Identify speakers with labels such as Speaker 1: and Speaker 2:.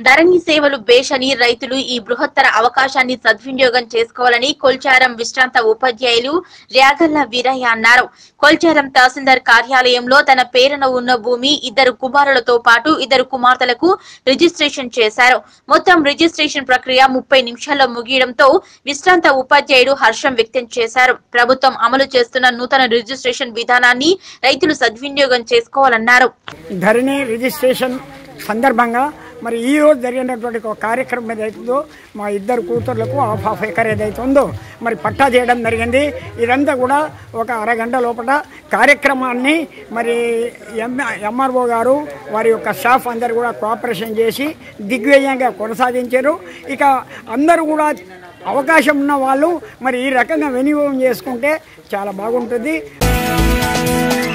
Speaker 1: ధరణి సేవలు బేషని రైతులు ఈ బృహత్తర అవకాశాన్ని సద్వినియోగం చేసుకోవాలని కొల్చారం విశ్రాంత ఉపాధ్యాయులు ర్యాగల్ల వీరయ్య అన్నారు కొల్చారం తహసీల్దార్ కార్యాలయంలో తన పేరున ఉన్న భూమి ఇద్దరు కుమారులతో పాటు ఇద్దరు కుమార్తెలకు రిజిస్ట్రేషన్ చేశారు మొత్తం రిజిస్ట్రేషన్ ప్రక్రియ ముప్పై నిమిషాల్లో ముగియడంతో విశ్రాంత ఉపాధ్యాయుడు హర్షం వ్యక్తం చేశారు ప్రభుత్వం అమలు చేస్తున్న నూతన రిజిస్ట్రేషన్ విధానాన్ని రైతులు సద్వినియోగం చేసుకోవాలన్నారు
Speaker 2: ధరణి రిజిస్ట్రేషన్ సందర్భంగా మరి ఈ రోజు జరిగినటువంటి ఒక కార్యక్రమం ఏదైతుందో మా ఇద్దరు కూతుర్లకు హాఫ్ హాఫ్ ఎకర్ ఏదైతే ఉందో మరి పట్టా చేయడం జరిగింది ఇదంతా కూడా ఒక అరగంట లోపల కార్యక్రమాన్ని మరి ఎం ఎంఆర్ఓ గారు వారి యొక్క స్టాఫ్ అందరు కూడా కోఆపరేషన్ చేసి దిగ్విజయంగా కొనసాగించారు ఇక అందరూ కూడా అవకాశం ఉన్న వాళ్ళు మరి ఈ రకంగా వినియోగం చేసుకుంటే చాలా బాగుంటుంది